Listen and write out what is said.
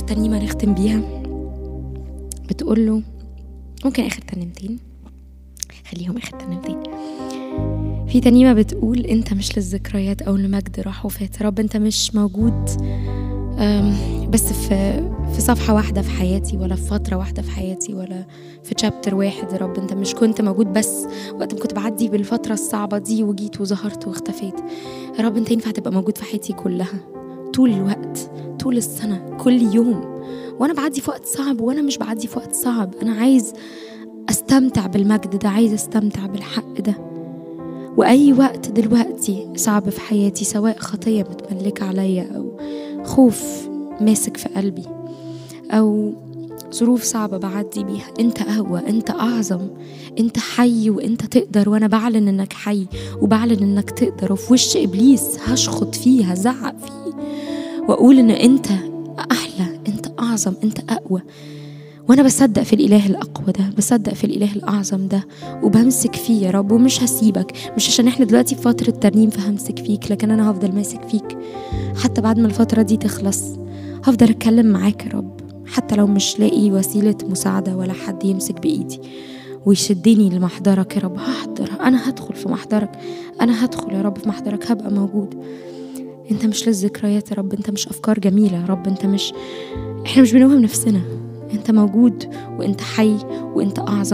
ترنيمة نختم بيها بتقول له ممكن آخر ترنيمتين خليهم آخر ترنيمتين في ترنيمة بتقول أنت مش للذكريات أو لمجد راح وفات يا رب أنت مش موجود أم، بس في في صفحة واحدة في حياتي ولا في فترة واحدة في حياتي ولا في تشابتر واحد يا رب أنت مش كنت موجود بس وقت ما كنت بعدي بالفترة الصعبة دي وجيت وظهرت واختفيت يا رب أنت ينفع تبقى موجود في حياتي كلها طول الوقت طول السنة كل يوم وأنا بعدي في وقت صعب وأنا مش بعدي في وقت صعب أنا عايز أستمتع بالمجد ده عايز أستمتع بالحق ده وأي وقت دلوقتي صعب في حياتي سواء خطية متملكة عليا أو خوف ماسك في قلبي أو ظروف صعبة بعدي بيها أنت أقوى أنت أعظم أنت حي وأنت تقدر وأنا بعلن إنك حي وبعلن إنك تقدر وفي وش إبليس هشخط فيه هزعق فيه وأقول إن أنت أحلى أنت أعظم أنت أقوى وانا بصدق في الاله الاقوى ده بصدق في الاله الاعظم ده وبمسك فيه يا رب ومش هسيبك مش عشان احنا دلوقتي في فتره ترنيم فهمسك فيك لكن انا هفضل ماسك فيك حتى بعد ما الفتره دي تخلص هفضل اتكلم معاك يا رب حتى لو مش لاقي وسيله مساعده ولا حد يمسك بايدي ويشدني لمحضرك يا رب هحضر انا هدخل في محضرك انا هدخل يا رب في محضرك هبقى موجود انت مش للذكريات يا رب انت مش افكار جميله يا رب انت مش احنا مش بنوهم نفسنا انت موجود وانت حي وانت اعظم